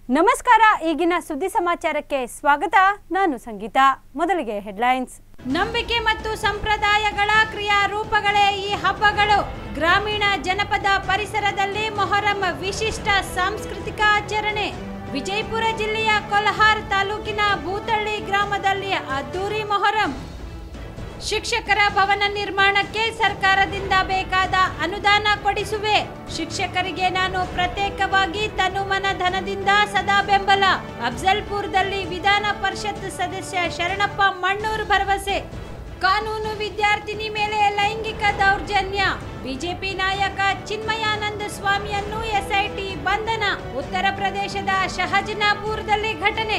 ನಮಸ್ಕಾರ ಈಗಿನ ಸುದ್ದಿ ಸಮಾಚಾರಕ್ಕೆ ಸ್ವಾಗತ ನಾನು ಸಂಗೀತ ಮೊದಲಿಗೆ ಹೆಡ್ಲೈನ್ಸ್ ನಂಬಿಕೆ ಮತ್ತು ಸಂಪ್ರದಾಯಗಳ ಕ್ರಿಯಾರೂಪಗಳೇ ಈ ಹಬ್ಬಗಳು ಗ್ರಾಮೀಣ ಜನಪದ ಪರಿಸರದಲ್ಲಿ ಮೊಹರಂ ವಿಶಿಷ್ಟ ಸಾಂಸ್ಕೃತಿಕ ಆಚರಣೆ ವಿಜಯಪುರ ಜಿಲ್ಲೆಯ ಕೊಲ್ಹಾರ್ ತಾಲೂಕಿನ ಭೂತಳ್ಳಿ ಗ್ರಾಮದಲ್ಲಿ ಅದ್ದೂರಿ ಮೊಹರಂ ಶಿಕ್ಷಕರ ಭವನ ನಿರ್ಮಾಣಕ್ಕೆ ಸರ್ಕಾರದಿಂದ ಬೇಕಾದ ಅನುದಾನ ಕೊಡಿಸುವೆ ಶಿಕ್ಷಕರಿಗೆ ನಾನು ಪ್ರತ್ಯೇಕವಾಗಿ ತನುಮನ ಧನದಿಂದ ಸದಾ ಬೆಂಬಲ ಅಫ್ಜಲ್ಪುರದಲ್ಲಿ ವಿಧಾನ ಪರಿಷತ್ ಸದಸ್ಯ ಶರಣಪ್ಪ ಮಣ್ಣೂರು ಭರವಸೆ ಕಾನೂನು ವಿದ್ಯಾರ್ಥಿನಿ ಮೇಲೆ ಲೈಂಗಿಕ ದೌರ್ಜನ್ಯ ಬಿಜೆಪಿ ನಾಯಕ ಚಿನ್ಮಯಾನಂದ ಸ್ವಾಮಿಯನ್ನು ಎಸ್ಐಟಿ ಬಂಧನ ಉತ್ತರ ಪ್ರದೇಶದ ಶಹಜನಾಪುರದಲ್ಲಿ ಘಟನೆ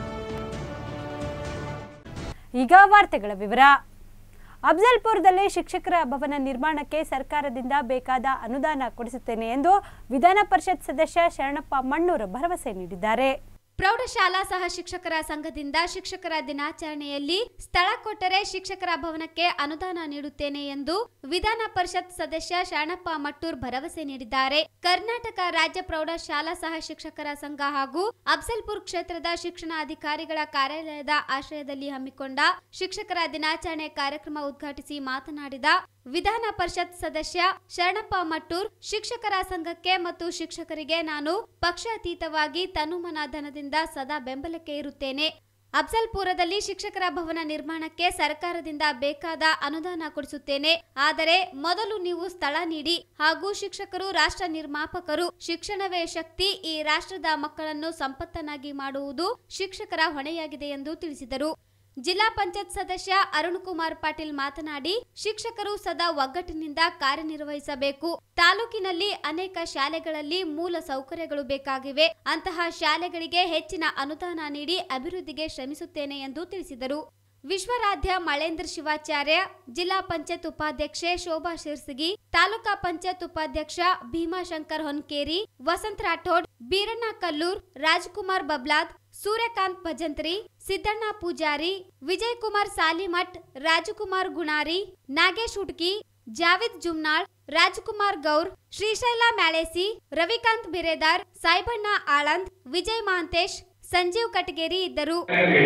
ಈಗ ವಾರ್ತೆಗಳ ವಿವರ ಅಫ್ಜಲ್ಪುರದಲ್ಲಿ ಶಿಕ್ಷಕರ ಭವನ ನಿರ್ಮಾಣಕ್ಕೆ ಸರ್ಕಾರದಿಂದ ಬೇಕಾದ ಅನುದಾನ ಕೊಡಿಸುತ್ತೇನೆ ಎಂದು ವಿಧಾನ ಪರಿಷತ್ ಸದಸ್ಯ ಶರಣಪ್ಪ ಮಣ್ಣೂರು ಭರವಸೆ ನೀಡಿದ್ದಾರೆ ಪ್ರೌಢಶಾಲಾ ಸಹ ಶಿಕ್ಷಕರ ಸಂಘದಿಂದ ಶಿಕ್ಷಕರ ದಿನಾಚರಣೆಯಲ್ಲಿ ಸ್ಥಳ ಕೊಟ್ಟರೆ ಶಿಕ್ಷಕರ ಭವನಕ್ಕೆ ಅನುದಾನ ನೀಡುತ್ತೇನೆ ಎಂದು ವಿಧಾನ ಪರಿಷತ್ ಸದಸ್ಯ ಶರಣಪ್ಪ ಮಟ್ಟೂರ್ ಭರವಸೆ ನೀಡಿದ್ದಾರೆ ಕರ್ನಾಟಕ ರಾಜ್ಯ ಪ್ರೌಢಶಾಲಾ ಸಹ ಶಿಕ್ಷಕರ ಸಂಘ ಹಾಗೂ ಅಫ್ಜಲ್ಪುರ್ ಕ್ಷೇತ್ರದ ಶಿಕ್ಷಣ ಅಧಿಕಾರಿಗಳ ಕಾರ್ಯಾಲಯದ ಆಶ್ರಯದಲ್ಲಿ ಹಮ್ಮಿಕೊಂಡ ಶಿಕ್ಷಕರ ದಿನಾಚರಣೆ ಕಾರ್ಯಕ್ರಮ ಉದ್ಘಾಟಿಸಿ ಮಾತನಾಡಿದ ವಿಧಾನ ಪರಿಷತ್ ಸದಸ್ಯ ಶರಣಪ್ಪ ಮಟ್ಟೂರ್ ಶಿಕ್ಷಕರ ಸಂಘಕ್ಕೆ ಮತ್ತು ಶಿಕ್ಷಕರಿಗೆ ನಾನು ಪಕ್ಷಾತೀತವಾಗಿ ತನುಮನ ಧನದಿಂದ ಸದಾ ಬೆಂಬಲಕ್ಕೆ ಇರುತ್ತೇನೆ ಅಫ್ಜಲ್ಪುರದಲ್ಲಿ ಶಿಕ್ಷಕರ ಭವನ ನಿರ್ಮಾಣಕ್ಕೆ ಸರ್ಕಾರದಿಂದ ಬೇಕಾದ ಅನುದಾನ ಕೊಡಿಸುತ್ತೇನೆ ಆದರೆ ಮೊದಲು ನೀವು ಸ್ಥಳ ನೀಡಿ ಹಾಗೂ ಶಿಕ್ಷಕರು ರಾಷ್ಟ್ರ ನಿರ್ಮಾಪಕರು ಶಿಕ್ಷಣವೇ ಶಕ್ತಿ ಈ ರಾಷ್ಟ್ರದ ಮಕ್ಕಳನ್ನು ಸಂಪತ್ತನ್ನಾಗಿ ಮಾಡುವುದು ಶಿಕ್ಷಕರ ಹೊಣೆಯಾಗಿದೆ ಎಂದು ತಿಳಿಸಿದರು ಜಿಲ್ಲಾ ಪಂಚಾಯತ್ ಸದಸ್ಯ ಅರುಣ್ ಕುಮಾರ್ ಪಾಟೀಲ್ ಮಾತನಾಡಿ ಶಿಕ್ಷಕರು ಸದಾ ಒಗ್ಗಟ್ಟಿನಿಂದ ಕಾರ್ಯನಿರ್ವಹಿಸಬೇಕು ತಾಲೂಕಿನಲ್ಲಿ ಅನೇಕ ಶಾಲೆಗಳಲ್ಲಿ ಮೂಲ ಸೌಕರ್ಯಗಳು ಬೇಕಾಗಿವೆ ಅಂತಹ ಶಾಲೆಗಳಿಗೆ ಹೆಚ್ಚಿನ ಅನುದಾನ ನೀಡಿ ಅಭಿವೃದ್ಧಿಗೆ ಶ್ರಮಿಸುತ್ತೇನೆ ಎಂದು ತಿಳಿಸಿದರು ವಿಶ್ವರಾಧ್ಯ ಮಳೇಂದ್ರ ಶಿವಾಚಾರ್ಯ ಜಿಲ್ಲಾ ಪಂಚಾಯತ್ ಉಪಾಧ್ಯಕ್ಷೆ ಶೋಭಾ ಶಿರ್ಸಗಿ ತಾಲೂಕಾ ಪಂಚಾಯತ್ ಉಪಾಧ್ಯಕ್ಷ ಭೀಮಾಶಂಕರ್ ಹೊನ್ಕೇರಿ ವಸಂತ್ ರಾಠೋಡ್ ಬೀರಣ್ಣ ಕಲ್ಲೂರ್ ರಾಜ್ಕುಮಾರ್ ಬಬ್ಲಾದ್ ಸೂರ್ಯಕಾಂತ್ ಭಜಂತ್ರಿ ಸಿದ್ದಣ್ಣ ಪೂಜಾರಿ ವಿಜಯ್ ಕುಮಾರ್ ಸಾಲಿಮಠ್ ರಾಜಕುಮಾರ್ ಗುಣಾರಿ ನಾಗೇಶ್ ಹುಡ್ಕಿ ಜಾವಿದ್ ಜುಮ್ನಾಳ್ ರಾಜಕುಮಾರ್ ಗೌರ್ ಶ್ರೀಶೈಲ ಮ್ಯಾಳೇಸಿ ರವಿಕಾಂತ್ ಬಿರೇದಾರ್ ಸಾಯಿಬಣ್ಣ ಆಳಂದ್ ವಿಜಯ್ ಮಹಾಂತೇಶ್ ಸಂಜೀವ್ ಕಟಗೇರಿ ಇದ್ದರು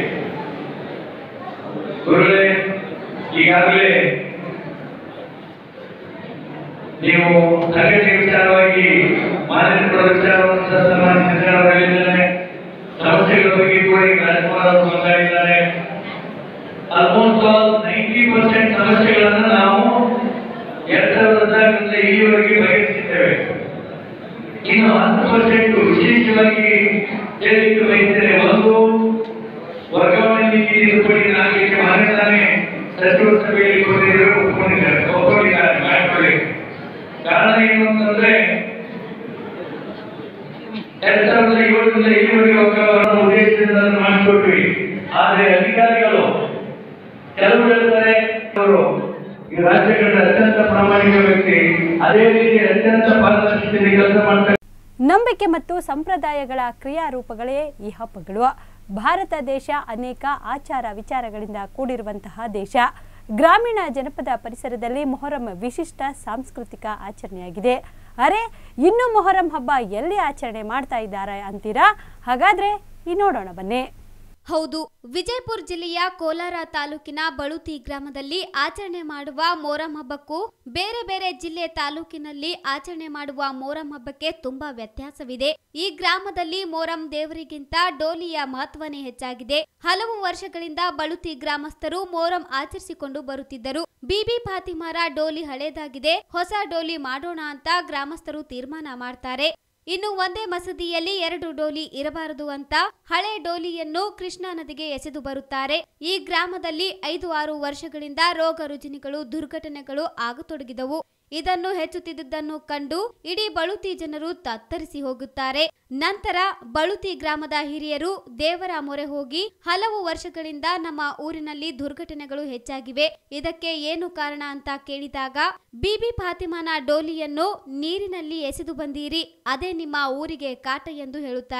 ಗುರುಗಳೇ ಈಗಾಗಲೇ ನೀವು ತರಗತಿ ವಿಚಾರವಾಗಿ ಮಾನಸಿಕ ವಿಚಾರವನ್ನು ಸಮಾಜ ವಿಚಾರವಾಗಿದ್ದಾರೆ ಸಮಸ್ಯೆಗಳ ಬಗ್ಗೆ ಕೂಡ ಈಗ ರಾಜ್ಕುಮಾರ್ ಅವರು ಮಾತಾಡಿದ್ದಾರೆ ಆಲ್ಮೋಸ್ಟ್ ಆಲ್ ನೈಂಟಿ ಪರ್ಸೆಂಟ್ ಸಮಸ್ಯೆಗಳನ್ನು ನಾವು ಎರಡ್ ಸಾವಿರದ ಹದಿನಾಲ್ಕರಿಂದ ಇಲ್ಲಿವರೆಗೆ ಬಗೆಹರಿಸಿದ್ದೇವೆ ಇನ್ನು ಹತ್ತು ಪರ್ಸೆಂಟ್ ವಿಶೇಷವಾಗಿ ಹೇಳಲಿಕ್ಕೆ ಬಯಸಿದರೆ ಒಂದು ವರ್ಗಾವಣೆ ನೀತಿ ತಿದ್ದುಪಡಿ ನಾಲ್ಕಕ್ಕೆ ಮಾನ್ಯತಾನೆ ಸಚಿವ ಸಭೆಯಲ್ಲಿ ಕೊಟ್ಟಿದ್ದರು ಒಪ್ಕೊಂಡಿದ್ದಾರೆ ಒಪ್ಕೊಂಡಿದ್ದಾರೆ ಮಾಡ್ಕೊಳ್ಳಿ ಕಾರಣ ಏನು ಅಂತಂದ್ರೆ ಎರಡ್ ಸಾವಿರದ ಏಳರಿಂದ ಇಲ್ಲಿವರೆಗೆ ವರ್ಗಾವಣೆ ಉದ್ದೇಶದಿಂದ ಅದನ್ನು ಮಾಡಿಕೊಟ್ವಿ ಆದ್ರೆ ಅಧಿಕಾರಿಗಳು ಕೆಲವರು ಹೇಳ್ತಾರೆ ಇವರು ಈ ರಾಜ್ಯಗಳ ಅತ್ಯಂತ ಪ್ರಾಮಾಣಿಕ ವ್ಯಕ್ತಿ ಅದೇ ರೀತಿ ಅತ್ಯಂತ ಪಾರದರ್ಶಕತೆ ಕೆಲಸ ಮಾಡ್ತಾರೆ ನಂಬಿಕೆ ಮತ್ತು ಸಂಪ್ರದಾಯಗಳ ಕ್ರಿಯಾರೂಪಗಳೇ ಈ ಹಬ್ಬಗಳು ಭಾರತ ದೇಶ ಅನೇಕ ಆಚಾರ ವಿಚಾರಗಳಿಂದ ಕೂಡಿರುವಂತಹ ದೇಶ ಗ್ರಾಮೀಣ ಜನಪದ ಪರಿಸರದಲ್ಲಿ ಮೊಹರಂ ವಿಶಿಷ್ಟ ಸಾಂಸ್ಕೃತಿಕ ಆಚರಣೆಯಾಗಿದೆ ಅರೆ ಇನ್ನು ಮೊಹರಂ ಹಬ್ಬ ಎಲ್ಲಿ ಆಚರಣೆ ಮಾಡ್ತಾ ಇದ್ದಾರೆ ಅಂತೀರಾ ಹಾಗಾದ್ರೆ ಈ ನೋಡೋಣ ಬನ್ನಿ ಹೌದು ವಿಜಯಪುರ ಜಿಲ್ಲೆಯ ಕೋಲಾರ ತಾಲೂಕಿನ ಬಳುತಿ ಗ್ರಾಮದಲ್ಲಿ ಆಚರಣೆ ಮಾಡುವ ಮೋರಂ ಹಬ್ಬಕ್ಕೂ ಬೇರೆ ಬೇರೆ ಜಿಲ್ಲೆ ತಾಲೂಕಿನಲ್ಲಿ ಆಚರಣೆ ಮಾಡುವ ಮೋರಂ ಹಬ್ಬಕ್ಕೆ ತುಂಬಾ ವ್ಯತ್ಯಾಸವಿದೆ ಈ ಗ್ರಾಮದಲ್ಲಿ ಮೋರಂ ದೇವರಿಗಿಂತ ಡೋಲಿಯ ಮಹತ್ವನೇ ಹೆಚ್ಚಾಗಿದೆ ಹಲವು ವರ್ಷಗಳಿಂದ ಬಳುತಿ ಗ್ರಾಮಸ್ಥರು ಮೋರಂ ಆಚರಿಸಿಕೊಂಡು ಬರುತ್ತಿದ್ದರು ಬಿಬಿ ಫಾತಿಮಾರ ಡೋಲಿ ಹಳೇದಾಗಿದೆ ಹೊಸ ಡೋಲಿ ಮಾಡೋಣ ಅಂತ ಗ್ರಾಮಸ್ಥರು ತೀರ್ಮಾನ ಮಾಡ್ತಾರೆ ಇನ್ನು ಒಂದೇ ಮಸೀದಿಯಲ್ಲಿ ಎರಡು ಡೋಲಿ ಇರಬಾರದು ಅಂತ ಹಳೆ ಡೋಲಿಯನ್ನು ಕೃಷ್ಣಾ ನದಿಗೆ ಎಸೆದು ಬರುತ್ತಾರೆ ಈ ಗ್ರಾಮದಲ್ಲಿ ಐದು ಆರು ವರ್ಷಗಳಿಂದ ರೋಗ ರುಜಿನಿಗಳು ದುರ್ಘಟನೆಗಳು ಆಗತೊಡಗಿದವು ಇದನ್ನು ಹೆಚ್ಚುತ್ತಿದ್ದುದನ್ನು ಕಂಡು ಇಡೀ ಬಳುತಿ ಜನರು ತತ್ತರಿಸಿ ಹೋಗುತ್ತಾರೆ ನಂತರ ಬಳುತಿ ಗ್ರಾಮದ ಹಿರಿಯರು ದೇವರ ಮೊರೆ ಹೋಗಿ ಹಲವು ವರ್ಷಗಳಿಂದ ನಮ್ಮ ಊರಿನಲ್ಲಿ ದುರ್ಘಟನೆಗಳು ಹೆಚ್ಚಾಗಿವೆ ಇದಕ್ಕೆ ಏನು ಕಾರಣ ಅಂತ ಕೇಳಿದಾಗ ಬಿಬಿ ಫಾತಿಮಾನ ಡೋಲಿಯನ್ನು ನೀರಿನಲ್ಲಿ ಎಸೆದು ಬಂದೀರಿ ಅದೇ ನಿಮ್ಮ ಊರಿಗೆ ಕಾಟ ಎಂದು ಹೇಳುತ್ತಾರೆ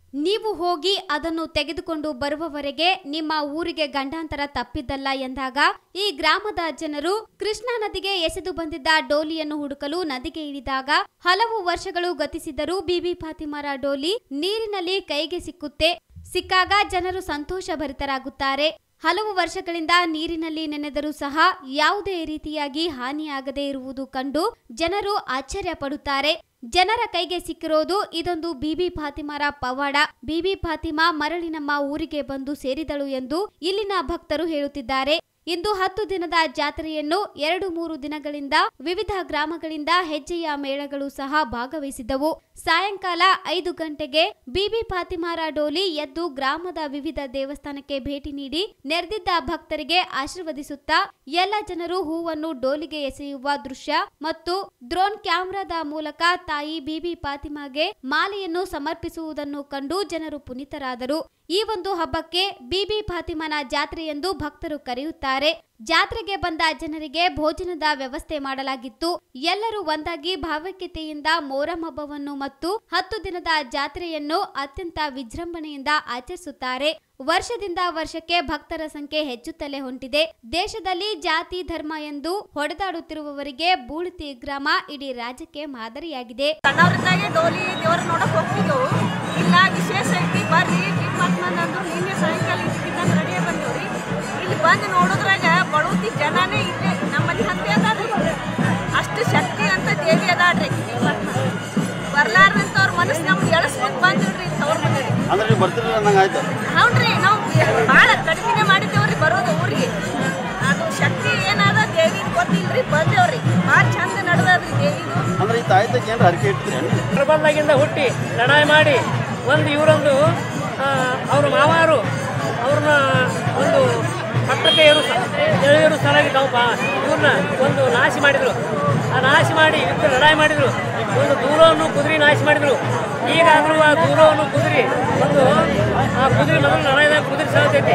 ನೀವು ಹೋಗಿ ಅದನ್ನು ತೆಗೆದುಕೊಂಡು ಬರುವವರೆಗೆ ನಿಮ್ಮ ಊರಿಗೆ ಗಂಡಾಂತರ ತಪ್ಪಿದ್ದಲ್ಲ ಎಂದಾಗ ಈ ಗ್ರಾಮದ ಜನರು ಕೃಷ್ಣಾ ನದಿಗೆ ಎಸೆದು ಬಂದಿದ್ದ ಡೋಲಿಯನ್ನು ಹುಡುಕಲು ನದಿಗೆ ಇಳಿದಾಗ ಹಲವು ವರ್ಷಗಳು ಗತಿಸಿದರೂ ಬಿಬಿ ಫಾತಿಮಾರ ಡೋಲಿ ನೀರಿನಲ್ಲಿ ಕೈಗೆ ಸಿಕ್ಕುತ್ತೆ ಸಿಕ್ಕಾಗ ಜನರು ಸಂತೋಷ ಭರಿತರಾಗುತ್ತಾರೆ ಹಲವು ವರ್ಷಗಳಿಂದ ನೀರಿನಲ್ಲಿ ನೆನೆದರೂ ಸಹ ಯಾವುದೇ ರೀತಿಯಾಗಿ ಹಾನಿಯಾಗದೇ ಇರುವುದು ಕಂಡು ಜನರು ಆಶ್ಚರ್ಯ ಪಡುತ್ತಾರೆ ಜನರ ಕೈಗೆ ಸಿಕ್ಕಿರೋದು ಇದೊಂದು ಬಿಬಿ ಫಾತಿಮಾರ ಪವಾಡ ಬಿಬಿ ಫಾತಿಮಾ ಮರಳಿ ನಮ್ಮ ಊರಿಗೆ ಬಂದು ಸೇರಿದಳು ಎಂದು ಇಲ್ಲಿನ ಭಕ್ತರು ಹೇಳುತ್ತಿದ್ದಾರೆ ಇಂದು ಹತ್ತು ದಿನದ ಜಾತ್ರೆಯನ್ನು ಎರಡು ಮೂರು ದಿನಗಳಿಂದ ವಿವಿಧ ಗ್ರಾಮಗಳಿಂದ ಹೆಜ್ಜೆಯ ಮೇಳಗಳು ಸಹ ಭಾಗವಹಿಸಿದ್ದವು ಸಾಯಂಕಾಲ ಐದು ಗಂಟೆಗೆ ಬಿಬಿ ಫಾತಿಮಾರ ಡೋಲಿ ಎದ್ದು ಗ್ರಾಮದ ವಿವಿಧ ದೇವಸ್ಥಾನಕ್ಕೆ ಭೇಟಿ ನೀಡಿ ನೆರೆದಿದ್ದ ಭಕ್ತರಿಗೆ ಆಶೀರ್ವದಿಸುತ್ತಾ ಎಲ್ಲ ಜನರು ಹೂವನ್ನು ಡೋಲಿಗೆ ಎಸೆಯುವ ದೃಶ್ಯ ಮತ್ತು ಡ್ರೋನ್ ಕ್ಯಾಮೆರಾದ ಮೂಲಕ ತಾಯಿ ಬಿಬಿ ಫಾತಿಮಾಗೆ ಮಾಲೆಯನ್ನು ಸಮರ್ಪಿಸುವುದನ್ನು ಕಂಡು ಜನರು ಪುನೀತರಾದರು ಈ ಒಂದು ಹಬ್ಬಕ್ಕೆ ಬಿಬಿ ಫಾತಿಮಾನ ಜಾತ್ರೆ ಎಂದು ಭಕ್ತರು ಕರೆಯುತ್ತಾರೆ ಜಾತ್ರೆಗೆ ಬಂದ ಜನರಿಗೆ ಭೋಜನದ ವ್ಯವಸ್ಥೆ ಮಾಡಲಾಗಿತ್ತು ಎಲ್ಲರೂ ಒಂದಾಗಿ ಭಾವೈಕ್ಯತೆಯಿಂದ ಮೋರಂ ಹಬ್ಬವನ್ನು ಮತ್ತು ಹತ್ತು ದಿನದ ಜಾತ್ರೆಯನ್ನು ಅತ್ಯಂತ ವಿಜೃಂಭಣೆಯಿಂದ ಆಚರಿಸುತ್ತಾರೆ ವರ್ಷದಿಂದ ವರ್ಷಕ್ಕೆ ಭಕ್ತರ ಸಂಖ್ಯೆ ಹೆಚ್ಚುತ್ತಲೇ ಹೊಂಟಿದೆ ದೇಶದಲ್ಲಿ ಜಾತಿ ಧರ್ಮ ಎಂದು ಹೊಡೆದಾಡುತ್ತಿರುವವರಿಗೆ ಬೂಳಿತಿ ಗ್ರಾಮ ಇಡೀ ರಾಜ್ಯಕ್ಕೆ ಮಾದರಿಯಾಗಿದೆ ಸಣ್ಣವ್ರಿದ್ದಾಗೆ ಡೋಲಿ ದೇವ್ರ ನೋಡಕ್ ಹೋಗ್ತಿದ್ದೆವು ಇಲ್ಲ ವಿಶೇಷ ಐತಿ ಬರ್ರಿ ಬಿಗ್ ಅಂದ್ರು ನಿನ್ನೆ ಸಾಯಂಕಾಲ ಇದಕ್ಕಿದ್ದಂಗೆ ರೆಡಿಯೇ ಬಂದೇವ್ರಿ ಇಲ್ಲಿ ಬಂದು ನೋಡಿದ್ರಾಗ ಬಡವತಿ ಜನನೇ ಇಲ್ಲೇ ನಮ್ಮಲ್ಲಿ ಹಂತೆ ಅದಾಡ್ರಿ ಅಷ್ಟು ಶಕ್ತಿ ಅಂತ ದೇವಿ ಅದಾಡ್ರಿ ಬರ್ಲಾರ್ದಂತ ಅವ್ರ ಮನಸ್ಸು ನಮ್ಗೆ ಎಳಸ್ಬೇಕು ಬಂದಿವ್ರಿ ತವ್ರ ಮನೆಗೆ ಅಂದ್ರೆ ನೀವು ಬರ್ತಿರಲಿಲ್ಲ ಅನ್ನಂಗೆ ಆಯ್ತು ಹೌನ್ರಿ ನಾವು ಭಾಳ ಕಡಿಮೆನೆ ಮಾಡಿದ್ದೇವ್ರಿ ಬರೋದು ಊರಿಗೆ ಅದು ಶಕ್ತಿ ಏನದ ದೇವಿ ಗೊತ್ತಿಲ್ರಿ ಬಂದೇವ್ರಿ ಭಾಳ ಚಂದ ನಡೆದದ್ರಿ ದೇವಿದು ಅಂದ್ರೆ ಈ ತಾಯ್ತಕ್ಕೆ ಏನಾರ ಹರಕೆ ಇಟ್ಟಿದ್ರಿ ಪ್ರಬಂಧಗಿಂದ ಹುಟ್ಟಿ ಲಡಾಯಿ ಮಾಡಿ ಒಂದು ಇವರೊಂದು ಅವ್ರ ಮಾವಾರು ಅವ್ರನ್ನ ಒಂದು ಪಟ್ಟಕ್ಕೆ ಏರು ಎಳೆಯರು ಸ್ಥಳಕ್ಕೆ ತಾವು ಬಾ ಇವ್ರನ್ನ ಒಂದು ನಾಶಿ ಮಾಡಿದರು ಆ ನಾಶಿ ಮಾಡಿ ಯುದ್ಧ ಲಡಾಯಿ ಮಾಡಿದರು ಒಂದು ದೂರವನ್ನು ಕುದುರೆ ನಾಶಿ ಮಾಡಿದರು ಈಗಾದರೂ ಆ ದೂರವನ್ನು ಕುದುರೆ ಒಂದು ಆ ಕುದುರೆ ಮೊದಲು ಲಡಾಯಿದಾಗ ಕುದುರೆ ಸಾಗುತ್ತೈತಿ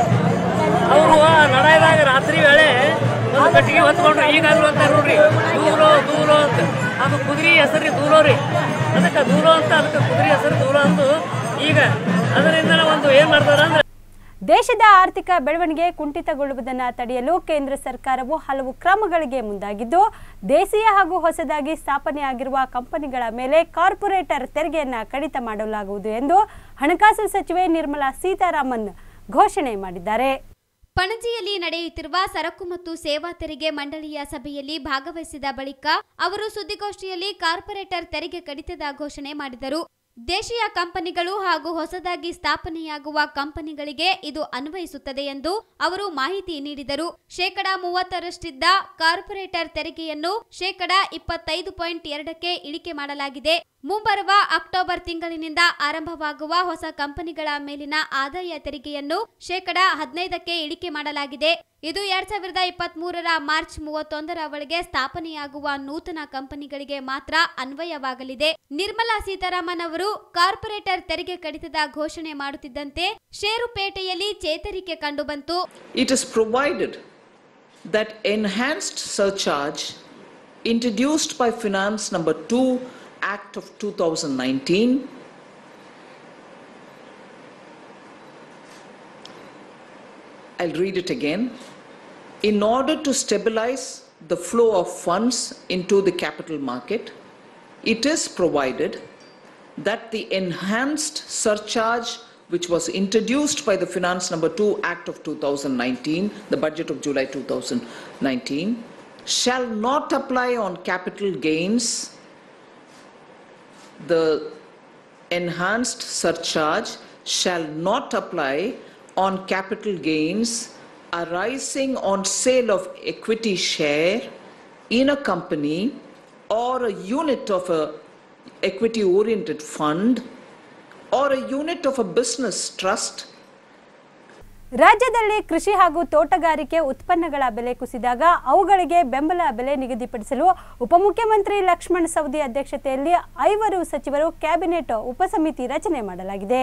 ಅವರು ಆ ಲಡಾಯಿದಾಗ ರಾತ್ರಿ ವೇಳೆ ಒಂದು ಕಟ್ಟಿಗೆ ಹೊತ್ಕೊಂಡ್ರು ಈಗಾದ್ರು ಅಂತ ನೋಡ್ರಿ ದೂರೋ ದೂರೋ ಅಂತ ಅದು ಕುದುರೆ ಹೆಸರು ದೂರೋ ರೀ ಅದಕ್ಕೆ ದೂರೋ ಅಂತ ಅದಕ್ಕೆ ಕುದುರೆ ಹೆಸರು ದೂರ ಅಂದು ಈಗ ಅದರಿಂದ ಒಂದು ಏನು ಮಾಡ್ತಾರೆ ಅಂದ್ರೆ ದೇಶದ ಆರ್ಥಿಕ ಬೆಳವಣಿಗೆ ಕುಂಠಿತಗೊಳ್ಳುವುದನ್ನು ತಡೆಯಲು ಕೇಂದ್ರ ಸರ್ಕಾರವು ಹಲವು ಕ್ರಮಗಳಿಗೆ ಮುಂದಾಗಿದ್ದು ದೇಶೀಯ ಹಾಗೂ ಹೊಸದಾಗಿ ಸ್ಥಾಪನೆಯಾಗಿರುವ ಕಂಪನಿಗಳ ಮೇಲೆ ಕಾರ್ಪೊರೇಟರ್ ತೆರಿಗೆಯನ್ನು ಕಡಿತ ಮಾಡಲಾಗುವುದು ಎಂದು ಹಣಕಾಸು ಸಚಿವೆ ನಿರ್ಮಲಾ ಸೀತಾರಾಮನ್ ಘೋಷಣೆ ಮಾಡಿದ್ದಾರೆ ಪಣಜಿಯಲ್ಲಿ ನಡೆಯುತ್ತಿರುವ ಸರಕು ಮತ್ತು ಸೇವಾ ತೆರಿಗೆ ಮಂಡಳಿಯ ಸಭೆಯಲ್ಲಿ ಭಾಗವಹಿಸಿದ ಬಳಿಕ ಅವರು ಸುದ್ದಿಗೋಷ್ಠಿಯಲ್ಲಿ ಕಾರ್ಪೊರೇಟರ್ ತೆರಿಗೆ ಕಡಿತದ ಘೋಷಣೆ ಮಾಡಿದರು ದೇಶೀಯ ಕಂಪನಿಗಳು ಹಾಗೂ ಹೊಸದಾಗಿ ಸ್ಥಾಪನೆಯಾಗುವ ಕಂಪನಿಗಳಿಗೆ ಇದು ಅನ್ವಯಿಸುತ್ತದೆ ಎಂದು ಅವರು ಮಾಹಿತಿ ನೀಡಿದರು ಶೇಕಡಾ ಮೂವತ್ತರಷ್ಟಿದ್ದ ಕಾರ್ಪೊರೇಟರ್ ತೆರಿಗೆಯನ್ನು ಶೇಕಡಾ ಇಪ್ಪತ್ತೈದು ಪಾಯಿಂಟ್ ಎರಡಕ್ಕೆ ಇಳಿಕೆ ಮಾಡಲಾಗಿದೆ ಮುಂಬರುವ ಅಕ್ಟೋಬರ್ ತಿಂಗಳಿನಿಂದ ಆರಂಭವಾಗುವ ಹೊಸ ಕಂಪನಿಗಳ ಮೇಲಿನ ಆದಾಯ ತೆರಿಗೆಯನ್ನು ಶೇಕಡಾ ಹದಿನೈದಕ್ಕೆ ಇಳಿಕೆ ಮಾಡಲಾಗಿದೆ ಇದು ಎರಡ್ ಸಾವಿರದ ಇಪ್ಪತ್ತ್ ಮೂರರ ಮಾರ್ಚ್ ಮೂವತ್ತೊಂದರ ಒಳಗೆ ಸ್ಥಾಪನೆಯಾಗುವ ನೂತನ ಕಂಪನಿಗಳಿಗೆ ಮಾತ್ರ ಅನ್ವಯವಾಗಲಿದೆ ನಿರ್ಮಲಾ ಸೀತಾರಾಮನ್ ಅವರು ಕಾರ್ಪೊರೇಟರ್ ತೆರಿಗೆ ಕಡಿತದ ಘೋಷಣೆ ಮಾಡುತ್ತಿದ್ದಂತೆ ಷೇರುಪೇಟೆಯಲ್ಲಿ ಚೇತರಿಕೆ ಕಂಡುಬಂತು It is provided that enhanced surcharge introduced by Finance Number 2 Act of 2019 I'll read it again. In order to stabilize the flow of funds into the capital market, it is provided that the enhanced surcharge which was introduced by the Finance Number 2 Act of 2019, the budget of July 2019, shall not apply on capital gains. The enhanced surcharge shall not apply on capital gains arising on sale of equity share in a company or a unit of a equity oriented fund or a unit of a business trust ರಾಜ್ಯದಲ್ಲಿ ಕೃಷಿ ಹಾಗೂ ತೋಟಗಾರಿಕೆ ಉತ್ಪನ್ನಗಳ ಬೆಲೆ ಕುಸಿದಾಗ ಅವುಗಳಿಗೆ ಬೆಂಬಲ ಬೆಲೆ ನಿಗದಿಪಡಿಸಲು ಉಪಮುಖ್ಯಮಂತ್ರಿ ಲಕ್ಷ್ಮಣ್ ಸವದಿ ಅಧ್ಯಕ್ಷತೆಯಲ್ಲಿ ಐವರು ಸಚಿವರು ಕ್ಯಾಬಿನೆಟ್ ಉಪಸಮಿತಿ ರಚನೆ ಮಾಡಲಾಗಿದೆ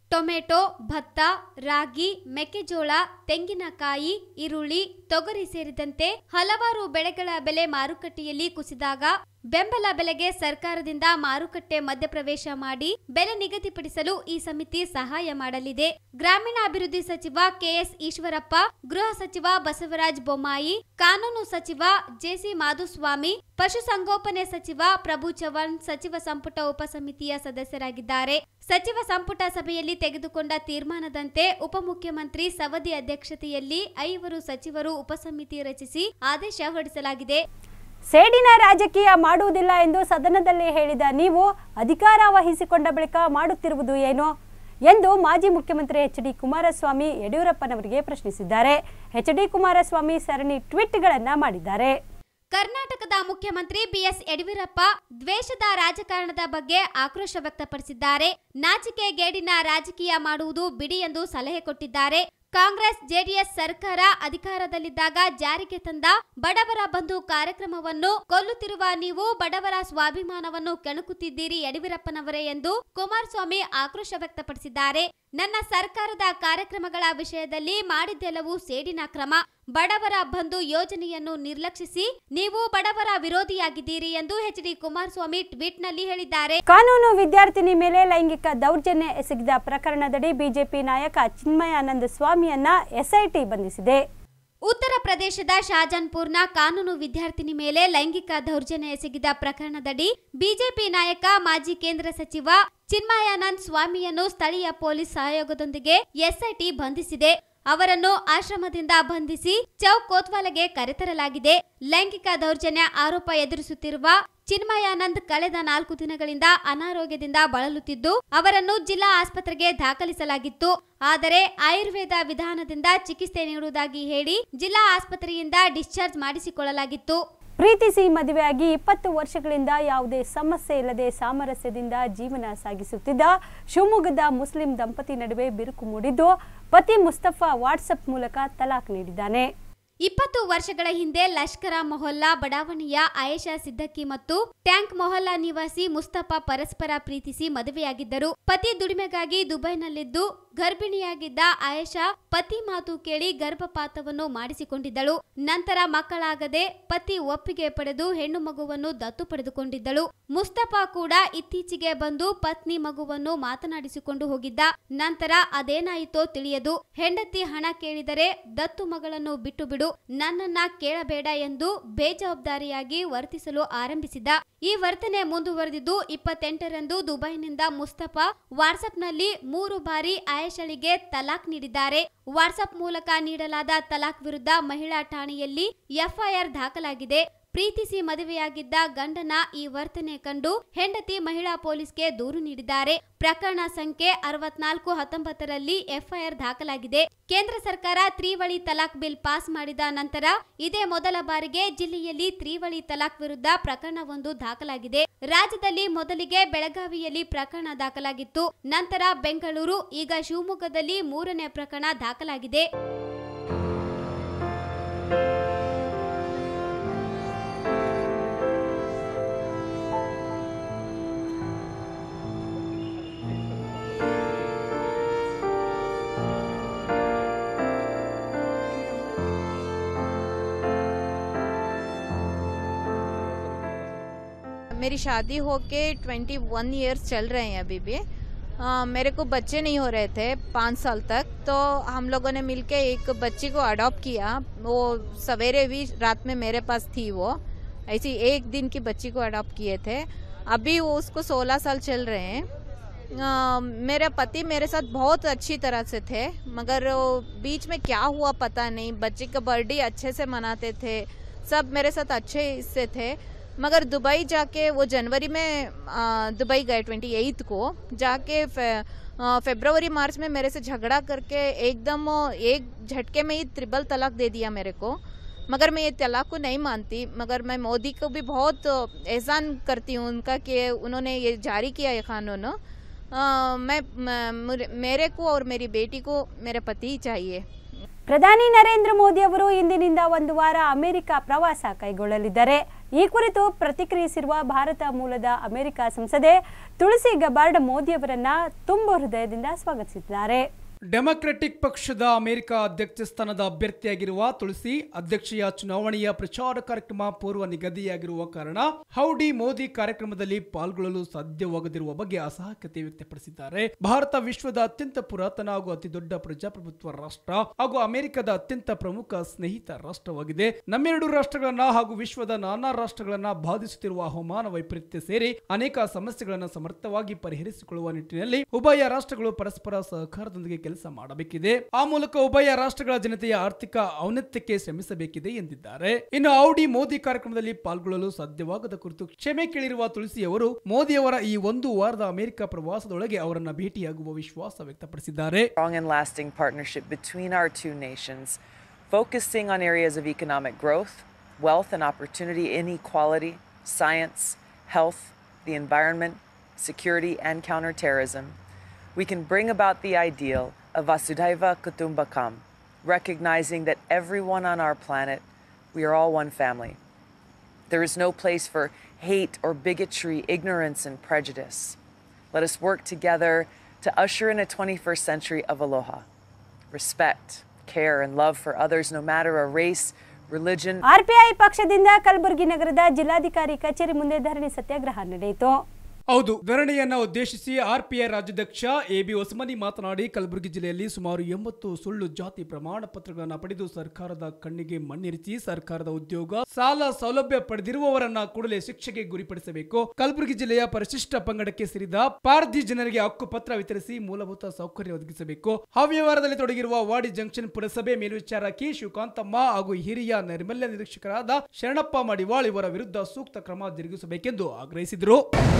ಟೊಮೆಟೊ ಭತ್ತ ರಾಗಿ ಮೆಕ್ಕೆಜೋಳ ತೆಂಗಿನಕಾಯಿ ಈರುಳ್ಳಿ ತೊಗರಿ ಸೇರಿದಂತೆ ಹಲವಾರು ಬೆಳೆಗಳ ಬೆಲೆ ಮಾರುಕಟ್ಟೆಯಲ್ಲಿ ಕುಸಿದಾಗ ಬೆಂಬಲ ಬೆಲೆಗೆ ಸರ್ಕಾರದಿಂದ ಮಾರುಕಟ್ಟೆ ಮಧ್ಯಪ್ರವೇಶ ಮಾಡಿ ಬೆಲೆ ನಿಗದಿಪಡಿಸಲು ಈ ಸಮಿತಿ ಸಹಾಯ ಮಾಡಲಿದೆ ಗ್ರಾಮೀಣಾಭಿವೃದ್ಧಿ ಸಚಿವ ಕೆಎಸ್ ಈಶ್ವರಪ್ಪ ಗೃಹ ಸಚಿವ ಬಸವರಾಜ ಬೊಮ್ಮಾಯಿ ಕಾನೂನು ಸಚಿವ ಜೆಸಿ ಮಾಧುಸ್ವಾಮಿ ಪಶುಸಂಗೋಪನೆ ಸಚಿವ ಪ್ರಭು ಚವ್ಹಾಣ್ ಸಚಿವ ಸಂಪುಟ ಉಪಸಮಿತಿಯ ಸದಸ್ಯರಾಗಿದ್ದಾರೆ ಸಚಿವ ಸಂಪುಟ ಸಭೆಯಲ್ಲಿ ತೆಗೆದುಕೊಂಡ ತೀರ್ಮಾನದಂತೆ ಉಪಮುಖ್ಯಮಂತ್ರಿ ಸವದಿ ಅಧ್ಯಕ್ಷತೆಯಲ್ಲಿ ಐವರು ಸಚಿವರು ಉಪಸಮಿತಿ ರಚಿಸಿ ಆದೇಶ ಹೊರಡಿಸಲಾಗಿದೆ ಸೇಡಿನ ರಾಜಕೀಯ ಮಾಡುವುದಿಲ್ಲ ಎಂದು ಸದನದಲ್ಲಿ ಹೇಳಿದ ನೀವು ಅಧಿಕಾರ ವಹಿಸಿಕೊಂಡ ಬಳಿಕ ಮಾಡುತ್ತಿರುವುದು ಏನು ಎಂದು ಮಾಜಿ ಮುಖ್ಯಮಂತ್ರಿ ಎಚ್ ಡಿ ಕುಮಾರಸ್ವಾಮಿ ಯಡಿಯೂರಪ್ಪನವರಿಗೆ ಪ್ರಶ್ನಿಸಿದ್ದಾರೆ ಎಚ್ ಡಿ ಕುಮಾರಸ್ವಾಮಿ ಸರಣಿ ಟ್ವೀಟ್ಗಳನ್ನು ಮಾಡಿದ್ದಾರೆ ಕರ್ನಾಟಕದ ಮುಖ್ಯಮಂತ್ರಿ ಬಿಎಸ್ ಯಡಿಯೂರಪ್ಪ ದ್ವೇಷದ ರಾಜಕಾರಣದ ಬಗ್ಗೆ ಆಕ್ರೋಶ ವ್ಯಕ್ತಪಡಿಸಿದ್ದಾರೆ ನಾಚಿಕೆ ಗೇಡಿನ ರಾಜಕೀಯ ಮಾಡುವುದು ಬಿಡಿ ಎಂದು ಸಲಹೆ ಕೊಟ್ಟಿದ್ದಾರೆ ಕಾಂಗ್ರೆಸ್ ಜೆಡಿಎಸ್ ಸರ್ಕಾರ ಅಧಿಕಾರದಲ್ಲಿದ್ದಾಗ ಜಾರಿಗೆ ತಂದ ಬಡವರ ಬಂಧು ಕಾರ್ಯಕ್ರಮವನ್ನು ಕೊಲ್ಲುತ್ತಿರುವ ನೀವು ಬಡವರ ಸ್ವಾಭಿಮಾನವನ್ನು ಕೆಣಕುತ್ತಿದ್ದೀರಿ ಯಡಿಯೂರಪ್ಪನವರೇ ಎಂದು ಕುಮಾರಸ್ವಾಮಿ ಆಕ್ರೋಶ ವ್ಯಕ್ತಪಡಿಸಿದ್ದಾರೆ ನನ್ನ ಸರ್ಕಾರದ ಕಾರ್ಯಕ್ರಮಗಳ ವಿಷಯದಲ್ಲಿ ಮಾಡಿದ್ದೆಲ್ಲವೂ ಸೇಡಿನ ಕ್ರಮ ಬಡವರ ಬಂಧು ಯೋಜನೆಯನ್ನು ನಿರ್ಲಕ್ಷಿಸಿ ನೀವು ಬಡವರ ವಿರೋಧಿಯಾಗಿದ್ದೀರಿ ಎಂದು ಎಚ್ ಡಿ ಕುಮಾರಸ್ವಾಮಿ ಟ್ವೀಟ್ನಲ್ಲಿ ಹೇಳಿದ್ದಾರೆ ಕಾನೂನು ವಿದ್ಯಾರ್ಥಿನಿ ಮೇಲೆ ಲೈಂಗಿಕ ದೌರ್ಜನ್ಯ ಎಸಗಿದ ಪ್ರಕರಣದಡಿ ಬಿಜೆಪಿ ನಾಯಕ ಚಿನ್ಮಯಾನಂದ ಸ್ವಾಮಿಯನ್ನ ಎಸ್ಐಟಿ ಬಂಧಿಸಿದೆ ಉತ್ತರ ಪ್ರದೇಶದ ಶಾಜಾನ್ಪುರ್ನ ಕಾನೂನು ವಿದ್ಯಾರ್ಥಿನಿ ಮೇಲೆ ಲೈಂಗಿಕ ದೌರ್ಜನ್ಯ ಎಸಗಿದ ಪ್ರಕರಣದಡಿ ಬಿಜೆಪಿ ನಾಯಕ ಮಾಜಿ ಕೇಂದ್ರ ಸಚಿವ ಚಿನ್ಮಯಾನಂದ್ ಸ್ವಾಮಿಯನ್ನು ಸ್ಥಳೀಯ ಪೊಲೀಸ್ ಸಹಯೋಗದೊಂದಿಗೆ ಎಸ್ಐಟಿ ಬಂಧಿಸಿದೆ ಅವರನ್ನು ಆಶ್ರಮದಿಂದ ಬಂಧಿಸಿ ಚೌಕ್ ಕೋತ್ವಾಲೆಗೆ ಕರೆತರಲಾಗಿದೆ ಲೈಂಗಿಕ ದೌರ್ಜನ್ಯ ಆರೋಪ ಎದುರಿಸುತ್ತಿರುವ ಚಿನ್ಮಯಾನಂದ್ ಕಳೆದ ನಾಲ್ಕು ದಿನಗಳಿಂದ ಅನಾರೋಗ್ಯದಿಂದ ಬಳಲುತ್ತಿದ್ದು ಅವರನ್ನು ಜಿಲ್ಲಾ ಆಸ್ಪತ್ರೆಗೆ ದಾಖಲಿಸಲಾಗಿತ್ತು ಆದರೆ ಆಯುರ್ವೇದ ವಿಧಾನದಿಂದ ಚಿಕಿತ್ಸೆ ನೀಡುವುದಾಗಿ ಹೇಳಿ ಜಿಲ್ಲಾ ಆಸ್ಪತ್ರೆಯಿಂದ ಡಿಸ್ಚಾರ್ಜ್ ಮಾಡಿಸಿಕೊಳ್ಳಲಾಗಿತ್ತು ಪ್ರೀತಿಸಿ ಮದುವೆಯಾಗಿ ಇಪ್ಪತ್ತು ವರ್ಷಗಳಿಂದ ಯಾವುದೇ ಸಮಸ್ಯೆ ಇಲ್ಲದೆ ಸಾಮರಸ್ಯದಿಂದ ಜೀವನ ಸಾಗಿಸುತ್ತಿದ್ದ ಶಿವಮೊಗ್ಗದ ಮುಸ್ಲಿಂ ದಂಪತಿ ನಡುವೆ ಬಿರುಕು ಮೂಡಿದ್ದು ಪತಿ ಮುಸ್ತಫಾ ವಾಟ್ಸಪ್ ಮೂಲಕ ತಲಾಕ್ ನೀಡಿದ್ದಾನೆ ಇಪ್ಪತ್ತು ವರ್ಷಗಳ ಹಿಂದೆ ಲಷ್ಕರ ಮೊಹಲ್ಲಾ ಬಡಾವಣೆಯ ಆಯೇಷಾ ಸಿದ್ದಕ್ಕಿ ಮತ್ತು ಟ್ಯಾಂಕ್ ಮೊಹಲ್ಲಾ ನಿವಾಸಿ ಮುಸ್ತಫಾ ಪರಸ್ಪರ ಪ್ರೀತಿಸಿ ಮದುವೆಯಾಗಿದ್ದರು ಪತಿ ದುಡಿಮೆಗಾಗಿ ದುಬೈನಲ್ಲಿದ್ದು ಗರ್ಭಿಣಿಯಾಗಿದ್ದ ಆಯೇಷಾ ಪತಿ ಮಾತು ಕೇಳಿ ಗರ್ಭಪಾತವನ್ನು ಮಾಡಿಸಿಕೊಂಡಿದ್ದಳು ನಂತರ ಮಕ್ಕಳಾಗದೆ ಪತಿ ಒಪ್ಪಿಗೆ ಪಡೆದು ಹೆಣ್ಣು ಮಗುವನ್ನು ದತ್ತು ಪಡೆದುಕೊಂಡಿದ್ದಳು ಮುಸ್ತಫಾ ಕೂಡ ಇತ್ತೀಚೆಗೆ ಬಂದು ಪತ್ನಿ ಮಗುವನ್ನು ಮಾತನಾಡಿಸಿಕೊಂಡು ಹೋಗಿದ್ದ ನಂತರ ಅದೇನಾಯಿತೋ ತಿಳಿಯದು ಹೆಂಡತಿ ಹಣ ಕೇಳಿದರೆ ದತ್ತು ಮಗಳನ್ನು ಬಿಟ್ಟು ಬಿಡು ನನ್ನನ್ನ ಕೇಳಬೇಡ ಎಂದು ಬೇಜವಾಬ್ದಾರಿಯಾಗಿ ವರ್ತಿಸಲು ಆರಂಭಿಸಿದ ಈ ವರ್ತನೆ ಮುಂದುವರೆದಿದ್ದು ಇಪ್ಪತ್ತೆಂಟರಂದು ದುಬೈನಿಂದ ಮುಸ್ತಫಾ ವಾಟ್ಸ್ಆಪ್ನಲ್ಲಿ ಮೂರು ಬಾರಿ ಆಯೇಷಳಿಗೆ ತಲಾಕ್ ನೀಡಿದ್ದಾರೆ ವಾಟ್ಸ್ಆಪ್ ಮೂಲಕ ನೀಡಲಾದ ತಲಾಕ್ ವಿರುದ್ಧ ಮಹಿಳಾ ಠಾಣೆಯಲ್ಲಿ ಎಫ್ಐಆರ್ ದಾಖಲಾಗಿದೆ ಪ್ರೀತಿಸಿ ಮದುವೆಯಾಗಿದ್ದ ಗಂಡನ ಈ ವರ್ತನೆ ಕಂಡು ಹೆಂಡತಿ ಮಹಿಳಾ ಪೊಲೀಸ್ಗೆ ದೂರು ನೀಡಿದ್ದಾರೆ ಪ್ರಕರಣ ಸಂಖ್ಯೆ ಅರವತ್ನಾಲ್ಕು ಹತ್ತೊಂಬತ್ತರಲ್ಲಿ ಎಫ್ಐಆರ್ ದಾಖಲಾಗಿದೆ ಕೇಂದ್ರ ಸರ್ಕಾರ ತ್ರಿವಳಿ ತಲಾಕ್ ಬಿಲ್ ಪಾಸ್ ಮಾಡಿದ ನಂತರ ಇದೇ ಮೊದಲ ಬಾರಿಗೆ ಜಿಲ್ಲೆಯಲ್ಲಿ ತ್ರಿವಳಿ ತಲಾಕ್ ವಿರುದ್ಧ ಪ್ರಕರಣವೊಂದು ದಾಖಲಾಗಿದೆ ರಾಜ್ಯದಲ್ಲಿ ಮೊದಲಿಗೆ ಬೆಳಗಾವಿಯಲ್ಲಿ ಪ್ರಕರಣ ದಾಖಲಾಗಿತ್ತು ನಂತರ ಬೆಂಗಳೂರು ಈಗ ಶಿವಮೊಗ್ಗದಲ್ಲಿ ಮೂರನೇ ಪ್ರಕರಣ ದಾಖಲಾಗಿದೆ मेरी शादी होके ट्वेंटी वन ईयर्स चल रहे हैं अभी भी अ, मेरे को बच्चे नहीं हो रहे थे पाँच साल तक तो हम लोगों ने मिलके एक बच्ची को अडॉप्ट किया वो सवेरे भी रात में मेरे पास थी वो ऐसी एक दिन की बच्ची को अडॉप्ट किए थे अभी वो उसको सोलह साल चल रहे हैं अ, मेरे पति मेरे साथ बहुत अच्छी तरह से थे मगर वो बीच में क्या हुआ पता नहीं बच्चे का बर्थडे अच्छे से मनाते थे सब मेरे साथ अच्छे इससे थे मगर दुबई जाके वो जनवरी में अ, दुबई गए ट्वेंटी एइथ को जाके फे, अ, फेब्रुवरी मार्च में मेरे से झगड़ा करके एकदम वो एक झटके में ही त्रिबल तलाक दे दिया मेरे को मगर मैं ये तलाक को नहीं मानती मगर मैं मोदी को भी बहुत एहसान करती हूँ उनका कि उन्होंने ये जारी किया ये कानून अ, मैं मैं- मुरे- मेरे को और मेरी बेटी को मेरे पति ही चाहिए ಪ್ರಧಾನಿ ನರೇಂದ್ರ ಮೋದಿ ಅವರು ಇಂದಿನಿಂದ ಒಂದು ವಾರ ಅಮೆರಿಕ ಪ್ರವಾಸ ಕೈಗೊಳ್ಳಲಿದ್ದಾರೆ ಈ ಕುರಿತು ಪ್ರತಿಕ್ರಿಯಿಸಿರುವ ಭಾರತ ಮೂಲದ ಅಮೆರಿಕ ಸಂಸದೆ ತುಳಸಿ ಗಬಾರ್ಡ್ ಮೋದಿಯವರನ್ನ ತುಂಬು ಹೃದಯದಿಂದ ಸ್ವಾಗತಿಸಿದ್ದಾರೆ ಡೆಮೊಕ್ರೆಟಿಕ್ ಪಕ್ಷದ ಅಮೆರಿಕ ಅಧ್ಯಕ್ಷ ಸ್ಥಾನದ ಅಭ್ಯರ್ಥಿಯಾಗಿರುವ ತುಳಸಿ ಅಧ್ಯಕ್ಷೀಯ ಚುನಾವಣೆಯ ಪ್ರಚಾರ ಕಾರ್ಯಕ್ರಮ ಪೂರ್ವ ನಿಗದಿಯಾಗಿರುವ ಕಾರಣ ಹೌಡಿ ಮೋದಿ ಕಾರ್ಯಕ್ರಮದಲ್ಲಿ ಪಾಲ್ಗೊಳ್ಳಲು ಸಾಧ್ಯವಾಗದಿರುವ ಬಗ್ಗೆ ಅಸಹಕತೆ ವ್ಯಕ್ತಪಡಿಸಿದ್ದಾರೆ ಭಾರತ ವಿಶ್ವದ ಅತ್ಯಂತ ಪುರಾತನ ಹಾಗೂ ಅತಿದೊಡ್ಡ ಪ್ರಜಾಪ್ರಭುತ್ವ ರಾಷ್ಟ್ರ ಹಾಗೂ ಅಮೆರಿಕದ ಅತ್ಯಂತ ಪ್ರಮುಖ ಸ್ನೇಹಿತ ರಾಷ್ಟ್ರವಾಗಿದೆ ನಮ್ಮೆರಡು ರಾಷ್ಟ್ರಗಳನ್ನ ಹಾಗೂ ವಿಶ್ವದ ನಾನಾ ರಾಷ್ಟ್ರಗಳನ್ನ ಬಾಧಿಸುತ್ತಿರುವ ಹವಾಮಾನ ವೈಪರೀತ್ಯ ಸೇರಿ ಅನೇಕ ಸಮಸ್ಯೆಗಳನ್ನು ಸಮರ್ಥವಾಗಿ ಪರಿಹರಿಸಿಕೊಳ್ಳುವ ನಿಟ್ಟಿನಲ್ಲಿ ಉಭಯ ರಾಷ್ಟ್ರಗಳು ಪರಸ್ಪರ ಸಹಕಾರದೊಂದಿಗೆ ಕೆಲಸ ಮಾಡಬೇಕಿದೆ ಆ ಮೂಲಕ ಉಭಯ ರಾಷ್ಟ್ರಗಳ ಜನತೆಯ ಆರ್ಥಿಕ ಔನ್ನತ್ಯಕ್ಕೆ ಶ್ರಮಿಸಬೇಕಿದೆ ಎಂದಿದ್ದಾರೆ ಇನ್ನು ಔಡಿ ಮೋದಿ ಕಾರ್ಯಕ್ರಮದಲ್ಲಿ ಪಾಲ್ಗೊಳ್ಳಲು ಸಾಧ್ಯವಾಗದ ಕುರಿತು ಕ್ಷಮೆ ಕೇಳಿರುವ ತುಳಸಿ ಅವರು ಮೋದಿಯವರ ಈ ಒಂದು ವಾರದ ಅಮೆರಿಕ ಪ್ರವಾಸದೊಳಗೆ ಅವರನ್ನ ಭೇಟಿಯಾಗುವ ವಿಶ್ವಾಸ ವ್ಯಕ್ತಪಡಿಸಿದ್ದಾರೆ strong and lasting partnership between our two nations, focusing on areas of economic growth, wealth and opportunity, inequality, science, health, the environment, security, and counterterrorism. We can bring about the ideal of Vasudhaiva Kutumbakam, recognizing that everyone on our planet, we are all one family. There is no place for hate or bigotry, ignorance, and prejudice. Let us work together to usher in a 21st century of aloha, respect, care, and love for others, no matter a race, religion, RPI ಪಕ್ಷದಿಂದ ಕಲಬುರಗಿ ನಗರದ ಜಿಲ್ಲಾಧಿಕಾರಿ ಕಚೇರಿ ಮುಂದೆ ಧರಣಿ ಸತ್ಯಾಗ್ರಹ ನಡೆಯಿತು ಹೌದು ಧರಣಿಯನ್ನ ಉದ್ದೇಶಿಸಿ RPI ರಾಜ್ಯಾಧ್ಯಕ್ಷ A B Hosamani ಮಾತನಾಡಿ ಕಲಬುರಗಿ ಜಿಲ್ಲೆಯಲ್ಲಿ ಸುಮಾರು ಎಂಬತ್ತು ಸುಳ್ಳು ಜಾತಿ ಪ್ರಮಾಣ ಪತ್ರಗಳನ್ನು ಪಡೆದು ಸರ್ಕಾರದ ಕಣ್ಣಿಗೆ ಮಣ್ಣಿರಿಸಿ ಸರ್ಕಾರದ ಉದ್ಯೋಗ ಸಾಲ ಸೌಲಭ್ಯ ಪಡೆದಿರುವವರನ್ನ ಕೂಡಲೇ ಶಿಕ್ಷೆಗೆ ಗುರಿಪಡಿಸಬೇಕು ಕಲಬುರಗಿ ಜಿಲ್ಲೆಯ ಪರಿಶಿಷ್ಟ ಪಂಗಡಕ್ಕೆ ಸೇರಿದ ಪಾರಧಿ ಜನರಿಗೆ ಹಕ್ಕುಪತ್ರ ವಿತರಿಸಿ ಮೂಲಭೂತ ಸೌಕರ್ಯ ಒದಗಿಸಬೇಕು ಅವ್ಯವಹಾರದಲ್ಲಿ ತೊಡಗಿರುವ ವಾಡಿ ಜಂಕ್ಷನ್ ಪುರಸಭೆ ಮೇಲ್ವಿಚಾರಕಿ ಶಿವಕಾಂತಮ್ಮ ಹಾಗೂ ಹಿರಿಯ ನೈರ್ಮಲ್ಯ ನಿರೀಕ್ಷಕರಾದ ಶರಣಪ್ಪ ಮಡಿವಾಳ್ ಇವರ ವಿರುದ್ಧ ಸೂಕ್ತ ಕ್ರಮ ಜರುಗಿಸಬೇಕೆಂದು ಆಗ್ರಹಿಸಿದರು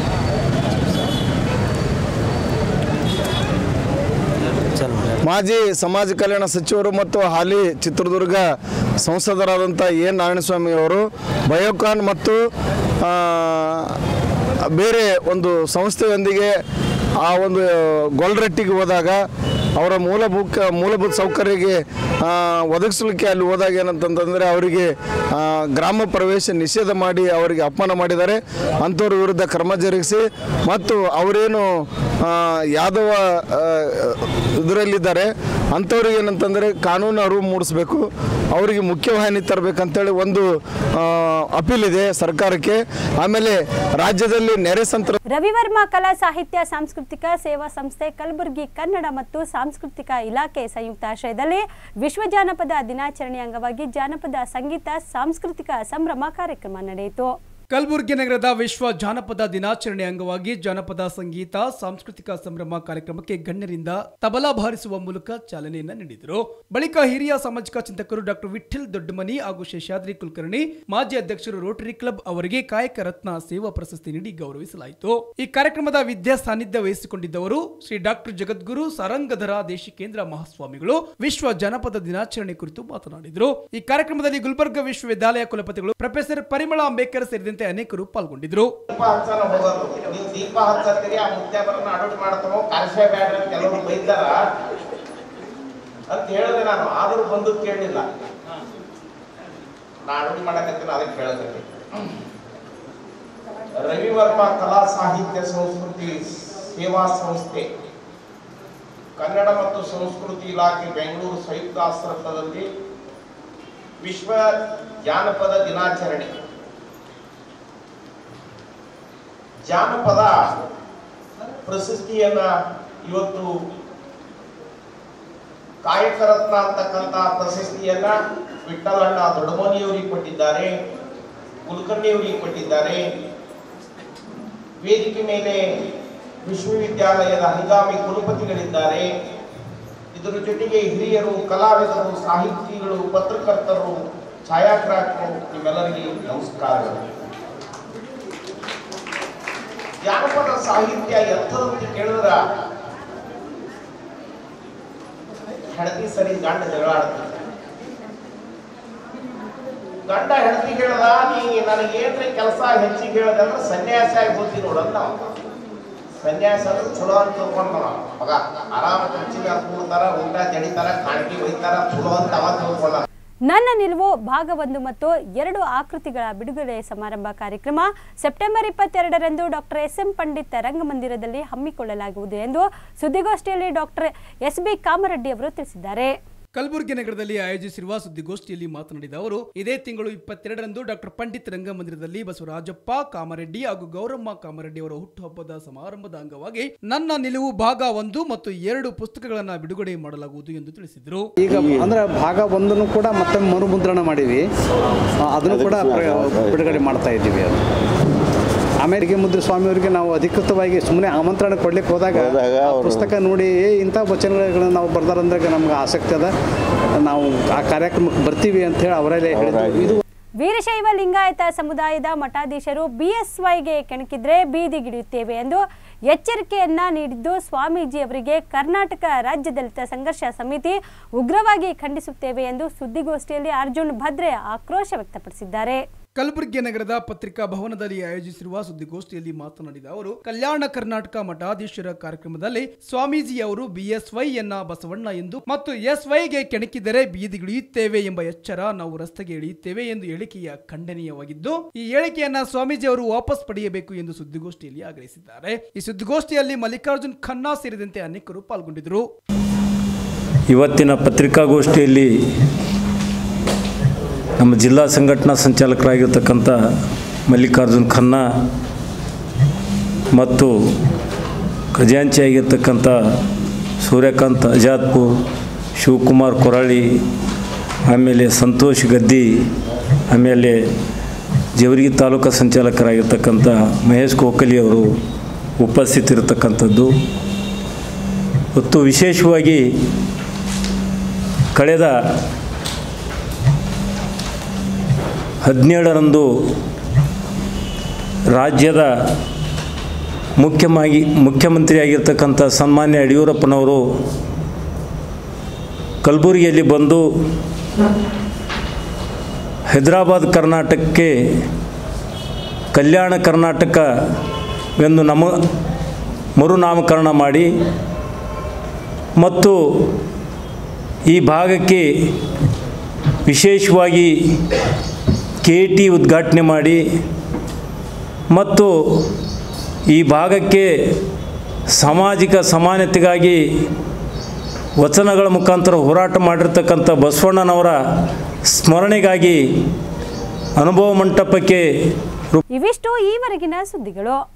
ಮಾಜಿ ಸಮಾಜ ಕಲ್ಯಾಣ ಸಚಿವರು ಮತ್ತು ಹಾಲಿ ಚಿತ್ರದುರ್ಗ ಸಂಸದರಾದಂಥ ಎನ್ ನಾರಾಯಣಸ್ವಾಮಿ ಅವರು ಬಯೋಕಾನ್ ಮತ್ತು ಆ, ಬೇರೆ ಒಂದು ಸಂಸ್ಥೆಯೊಂದಿಗೆ ಆ ಒಂದು ಗೊಲ್ರಟ್ಟಿಗೆ ಹೋದಾಗ ಅವರ ಮೂಲಭೂತ ಮೂಲಭೂತ ಸೌಕರ್ಯಕ್ಕೆ ಆ, ಒದಗಿಸಲಿಕ್ಕೆ ಅಲ್ಲಿ ಹೋದಾಗ ಏನಂತಂತಂದರೆ ಅವರಿಗೆ ಆ, ಗ್ರಾಮ ಪ್ರವೇಶ ನಿಷೇಧ ಮಾಡಿ ಅವರಿಗೆ ಅಪಮಾನ ಮಾಡಿದ್ದಾರೆ ಅಂಥವ್ರ ವಿರುದ್ಧ ಕ್ರಮ ಜರುಗಿಸಿ ಮತ್ತು ಅವರೇನು ಆ, ಯಾದವ ಇದರಲ್ಲಿದ್ದಾರೆ ಅಂಥವ್ರಿಗೆ ಏನಂತಂದರೆ ಕಾನೂನು ಅರಿವು ಮೂಡಿಸ್ಬೇಕು ಅವರಿಗೆ ಮುಖ್ಯವಾಹಿನಿ ತರಬೇಕಂತೇಳಿ ಒಂದು ಆ, ಅಪೀಲ್ ಇದೆ ಸರ್ಕಾರಕ್ಕೆ ಆಮೇಲೆ ರಾಜ್ಯದಲ್ಲಿ ನೆರೆ ಸಂತ್ರ ರವಿವರ್ಮ ಕಲಾ ಸಾಹಿತ್ಯ ಸಾಂಸ್ಕೃತಿಕ ಸೇವಾ ಸಂಸ್ಥೆ ಕಲಬುರಗಿ ಕನ್ನಡ ಮತ್ತು ಸಾಂಸ್ಕೃತಿಕ ಇಲಾಖೆ ಸಂಯುಕ್ತ ಆಶ್ರಯದಲ್ಲಿ ವಿಶ್ವ ಜಾನಪದ ದಿನಾಚರಣೆ ಅಂಗವಾಗಿ ಜಾನಪದ ಸಂಗೀತ ಸಾಂಸ್ಕೃತಿಕ ಸಂಭ್ರಮ ಕಾರ್ಯಕ್ರಮ ನಡೆಯಿತು ಕಲಬುರಗಿ ನಗರದ ವಿಶ್ವ ಜಾನಪದ ದಿನಾಚರಣೆ ಅಂಗವಾಗಿ ಜಾನಪದ ಸಂಗೀತ ಸಾಂಸ್ಕೃತಿಕ ಸಂಭ್ರಮ ಕಾರ್ಯಕ್ರಮಕ್ಕೆ ಗಣ್ಯರಿಂದ ತಬಲಾ ಬಾರಿಸುವ ಮೂಲಕ ಚಾಲನೆಯನ್ನ ನೀಡಿದರು ಬಳಿಕ ಹಿರಿಯ ಸಾಮಾಜಿಕ ಚಿಂತಕರು ಡಾಕ್ಟರ್ ವಿಠಲ್ ದೊಡ್ಡಮನಿ ಹಾಗೂ ಶೇಷಾದ್ರಿ ಕುಲಕರ್ಣಿ ಮಾಜಿ ಅಧ್ಯಕ್ಷರು ರೋಟರಿ ಕ್ಲಬ್ ಅವರಿಗೆ ಕಾಯಕ ರತ್ನ ಸೇವಾ ಪ್ರಶಸ್ತಿ ನೀಡಿ ಗೌರವಿಸಲಾಯಿತು ಈ ಕಾರ್ಯಕ್ರಮದ ವಿದ್ಯಾ ಸಾನ್ನಿಧ್ಯ ವಹಿಸಿಕೊಂಡಿದ್ದವರು ಶ್ರೀ ಡಾಕ್ಟರ್ ಜಗದ್ಗುರು ಸಾರಂಗಧರ ದೇಶಿಕೇಂದ್ರ ಮಹಾಸ್ವಾಮಿಗಳು ವಿಶ್ವ ಜಾನಪದ ದಿನಾಚರಣೆ ಕುರಿತು ಮಾತನಾಡಿದರು ಈ ಕಾರ್ಯಕ್ರಮದಲ್ಲಿ ಗುಲ್ಬರ್ಗ ವಿಶ್ವವಿದ್ಯಾಲಯ ಕುಲಪತಿಗಳು ಪ್ರೊಫೆಸರ್ ಪರಿಮಳ ಅಂಬೇಕರ್ ಸೇರಿದಂತೆ ಅನೇಕರು ಪಾಲ್ಗೊಂಡಿದ್ದರು ದೀಪ ಹಚ್ಚನ ಹೋಗೋದು ನೀವು ದೀಪ ಹಚ್ಚತ್ತೀರಿ ಆ ಮುತ್ಯಾಬರನ್ನ ಅಡುಗೆ ಮಾಡ್ತಾನೋ ಕಾಲ್ಸೇ ಬ್ಯಾಡ್ರಿ ಅಂತ ಕೆಲವರು ಬೈದಾರ ಅಂತ ಹೇಳಿದೆ ನಾನು ಆದರೂ ಬಂದು ಕೇಳಲಿಲ್ಲ ನಾ ಅಡುಗೆ ಮಾಡಕತ್ತೀನಿ ಅದಕ್ಕೆ ಹೇಳಕತ್ತೀನಿ ರವಿವರ್ಮ ಕಲಾ ಸಾಹಿತ್ಯ ಸಂಸ್ಕೃತಿ ಸೇವಾ ಸಂಸ್ಥೆ ಕನ್ನಡ ಮತ್ತು ಸಂಸ್ಕೃತಿ ಇಲಾಖೆ ಬೆಂಗಳೂರು ಸಂಯುಕ್ತ ಆಶ್ರಮದಲ್ಲಿ ವಿಶ್ವ ಜಾನಪದ ದಿನಾಚರಣೆ ಜಾನಪದ ಪ್ರಶಸ್ತಿಯನ್ನ ಇವತ್ತು ಕಾಯಕ ರತ್ನ ಅಂತಕ್ಕಂಥ ಪ್ರಶಸ್ತಿಯನ್ನ ವಿಠಲಣ್ಣ ದೊಡ್ಡಮನಿಯವರಿಗೆ ಕೊಟ್ಟಿದ್ದಾರೆ ಕುಲಕರ್ಣಿಯವರಿಗೆ ಕೊಟ್ಟಿದ್ದಾರೆ ವೇದಿಕೆ ಮೇಲೆ ವಿಶ್ವವಿದ್ಯಾಲಯದ ಹಂಗಾಮಿ ಕುಲಪತಿಗಳಿದ್ದಾರೆ ಇದರ ಜೊತೆಗೆ ಹಿರಿಯರು ಕಲಾವಿದರು ಸಾಹಿತಿಗಳು ಪತ್ರಕರ್ತರು ಛಾಯಾಗ್ರಾಹಕರು ನಿಮ್ಮೆಲ್ಲರಿಗೆ ನಮಸ್ಕಾರಗಳು ಜಾನಪದ ಸಾಹಿತ್ಯ ಎಂಥದಂತ ಕೇಳಿದ್ರ ಹೆಂಡತಿ ಸರಿ ಗಂಡ ಜಗಳ ಆಡ್ತಾರೆ ಗಂಡ ಹೆಂಡತಿ ಹೇಳ್ದ ನೀ ನನಗೇನ್ರಿ ಕೆಲಸ ಹೆಚ್ಚಿಗೆ ಹೇಳ್ದೆ ಅಂದ್ರೆ ಸನ್ಯಾಸಿ ಆಗಿ ಹೋಗ್ತೀನಿ ನೋಡಂತ ನಾವು ಸನ್ಯಾಸ ಅಂದ್ರೆ ಚಲೋ ಅಂತ ತಿಳ್ಕೊಂಡ ಮಗ ಆರಾಮ ಕುರ್ಚಿ ಮೇಲೆ ಕೂಡ್ತಾರ ಊಟ ಜಡಿತಾರ ಕಾಣಿಕೆ ಒಯ್ತಾರ ಚಲೋ ಅಂತ ಅವ ತಿಳ್ಕೊಂಡ ನನ್ನ ನಿಲುವು ಭಾಗ ಒಂದು ಮತ್ತು ಎರಡು ಆಕೃತಿಗಳ ಬಿಡುಗಡೆ ಸಮಾರಂಭ ಕಾರ್ಯಕ್ರಮ ಸೆಪ್ಟೆಂಬರ್ ಇಪ್ಪತ್ತೆರಡರಂದು ಡಾಕ್ಟರ್ ಎಸ್ ಎಂ ಪಂಡಿತ್ ರಂಗಮಂದಿರದಲ್ಲಿ ಹಮ್ಮಿಕೊಳ್ಳಲಾಗುವುದು ಎಂದು ಸುದ್ದಿಗೋಷ್ಠಿಯಲ್ಲಿ ಡಾಕ್ಟರ್ ಎಸ್ ಬಿ ಕಾಮರೆಡ್ಡಿ ಅವರು ತಿಳಿಸಿದ್ದಾರೆ ಕಲಬುರಗಿ ನಗರದಲ್ಲಿ ಆಯೋಜಿಸಿರುವ ಸುದ್ದಿಗೋಷ್ಠಿಯಲ್ಲಿ ಮಾತನಾಡಿದ ಅವರು ಇದೇ ತಿಂಗಳು ಇಪ್ಪತ್ತೆರಡರಂದು ಡಾಕ್ಟರ್ ಪಂಡಿತ್ ರಂಗಮಂದಿರದಲ್ಲಿ ಬಸವರಾಜಪ್ಪ ಕಾಮರೆಡ್ಡಿ ಹಾಗೂ ಗೌರಮ್ಮ ಕಾಮರೆಡ್ಡಿ ಅವರ ಹುಟ್ಟುಹಬ್ಬದ ಸಮಾರಂಭದ ಅಂಗವಾಗಿ ನನ್ನ ನಿಲುವು ಭಾಗ ಒಂದು ಮತ್ತು ಎರಡು ಪುಸ್ತಕಗಳನ್ನು ಬಿಡುಗಡೆ ಮಾಡಲಾಗುವುದು ಎಂದು ತಿಳಿಸಿದರು ಈಗ ಅಂದ್ರೆ ಭಾಗ ಒಂದನ್ನು ಕೂಡ ಮತ್ತೆ ಮರುಮುದ್ರಣ ಮಾಡೀವಿ ಆ, ಅದನ್ನು ಕೂಡ ಪ್ರ- ಬಿಡುಗಡೆ ಮಾಡ್ತಾ ಇದ್ದೀವಿ ಅದು ಆಮೇಲೆ ಮುದ್ರೆ ಸ್ವಾಮಿಯವರಿಗೆ ನಾವು ಅಧಿಕೃತವಾಗಿ ಸುಮ್ಮನೆ ಆಮಂತ್ರಣ ಕೊಡ್ಲಿಕ್ಕೆ ಹೋದಾಗ ಆ ಪುಸ್ತಕ ನೋಡಿ "ಏ, ಇಂಥ ವಚನಗಳನ್ನು ನಾವು ಬರ್ದಾರಂದಾಗ ನಮ್ಗೆ ಆಸಕ್ತಿ ಅದ ನಾವು ಆ ಕಾರ್ಯಕ್ರಮಕ್ಕೆ ಬರ್ತೀವಿ ಅಂತ ಹೇಳಿ ಅವರಲ್ಲೇ ಹೇಳಿದ್ರು ಇದು ವೀರಶೈವ ಲಿಂಗಾಯತ ಸಮುದಾಯದ ಮಠಾಧೀಶರು ಬಿಎಸ್ವೈಗೆ ಕೆಣಕಿದ್ರೆ ಬೀದಿಗಿಳಿಯುತ್ತೇವೆ ಎಂದು ಎಚ್ಚರಿಕೆಯನ್ನ ನೀಡಿದ್ದು ಸ್ವಾಮೀಜಿ ಅವರಿಗೆ ಕರ್ನಾಟಕ ರಾಜ್ಯ ದಲಿತ ಸಂಘರ್ಷ ಸಮಿತಿ ಉಗ್ರವಾಗಿ ಖಂಡಿಸುತ್ತೇವೆ ಎಂದು ಸುದ್ದಿಗೋಷ್ಠಿಯಲ್ಲಿ ಅರ್ಜುನ್ ಭದ್ರೆ ಆಕ್ರೋಶ ವ್ಯಕ್ತಪಡಿಸಿದ್ದಾರೆ ಕಲಬುರಗಿ ನಗರದ ಪತ್ರಿಕಾ ಭವನದಲ್ಲಿ ಆಯೋಜಿಸಿರುವ ಸುದ್ದಿಗೋಷ್ಠಿಯಲ್ಲಿ ಮಾತನಾಡಿದ ಅವರು ಕಲ್ಯಾಣ ಕರ್ನಾಟಕ ಮಠಾಧೀಶರ ಕಾರ್ಯಕ್ರಮದಲ್ಲಿ ಸ್ವಾಮೀಜಿ ಅವರು ಬಿಎಸ್ವೈ ಎನ್ನ ಬಸವಣ್ಣ ಎಂದು ಮತ್ತು ಎಸ್ವೈಗೆ ಕೆಣಕಿದರೆ ಬೀದಿಗಿಳಿಯುತ್ತೇವೆ ಎಂಬ ಎಚ್ಚರ ನಾವು ರಸ್ತೆಗೆ ಇಳಿಯುತ್ತೇವೆ ಎಂದು ಹೇಳಿಕೆಯ ಖಂಡನೀಯವಾಗಿದ್ದು ಈ ಹೇಳಿಕೆಯನ್ನ ಸ್ವಾಮೀಜಿ ಅವರು ವಾಪಸ್ ಪಡೆಯಬೇಕು ಎಂದು ಸುದ್ದಿಗೋಷ್ಠಿಯಲ್ಲಿ ಆಗ್ರಹಿಸಿದ್ದಾರೆ ಈ ಸುದ್ದಿಗೋಷ್ಠಿಯಲ್ಲಿ ಮಲ್ಲಿಕಾರ್ಜುನ್ ಖನ್ನಾ ಸೇರಿದಂತೆ ಅನೇಕರು ಪಾಲ್ಗೊಂಡಿದ್ದರು ಇವತ್ತಿನ ಪತ್ರಿಕಾಗೋಷ್ಠಿಯಲ್ಲಿ ನಮ್ಮ ಜಿಲ್ಲಾ ಸಂಘಟನಾ ಸಂಚಾಲಕರಾಗಿರ್ತಕ್ಕಂಥ ಮಲ್ಲಿಕಾರ್ಜುನ್ ಖನ್ನಾ ಮತ್ತು ಖಜಾಂಚಿಯಾಗಿರ್ತಕ್ಕಂಥ ಸೂರ್ಯಕಾಂತ್ ಅಜಾದ್ಪುರ್ ಶಿವಕುಮಾರ್ ಕೊರಳಿ ಆಮೇಲೆ ಸಂತೋಷ್ ಗದ್ದಿ ಆಮೇಲೆ ಜವರಿಗೆ ತಾಲೂಕಾ ಸಂಚಾಲಕರಾಗಿರ್ತಕ್ಕಂಥ ಮಹೇಶ್ ಕೋಕಲಿ ಅವರು ಉಪಸ್ಥಿತಿರ್ತಕ್ಕಂಥದ್ದು ಮತ್ತು ವಿಶೇಷವಾಗಿ ಕಳೆದ ಹದಿನೇಳರಂದು ರಾಜ್ಯದ ಮುಖ್ಯವಾಗಿ ಮುಖ್ಯಮಂತ್ರಿಯಾಗಿರ್ತಕ್ಕಂಥ ಸನ್ಮಾನ್ಯ ಯಡಿಯೂರಪ್ಪನವರು ಕಲಬುರಗಿಯಲ್ಲಿ ಬಂದು ಹೈದರಾಬಾದ್ ಕರ್ನಾಟಕಕ್ಕೆ ಕಲ್ಯಾಣ ಕರ್ನಾಟಕವೆಂದು ನಮ ಮರುನಾಮಕರಣ ಮಾಡಿ ಮತ್ತು ಈ ಭಾಗಕ್ಕೆ ವಿಶೇಷವಾಗಿ ಕೆ ಟಿ ಉದ್ಘಾಟನೆ ಮಾಡಿ ಮತ್ತು ಈ ಭಾಗಕ್ಕೆ ಸಾಮಾಜಿಕ ಸಮಾನತೆಗಾಗಿ ವಚನಗಳ ಮುಖಾಂತರ ಹೋರಾಟ ಮಾಡಿರ್ತಕ್ಕಂಥ ಬಸವಣ್ಣನವರ ಸ್ಮರಣೆಗಾಗಿ ಅನುಭವ ಮಂಟಪಕ್ಕೆ ಇವಿಷ್ಟು ಈವರೆಗಿನ ಸುದ್ದಿಗಳು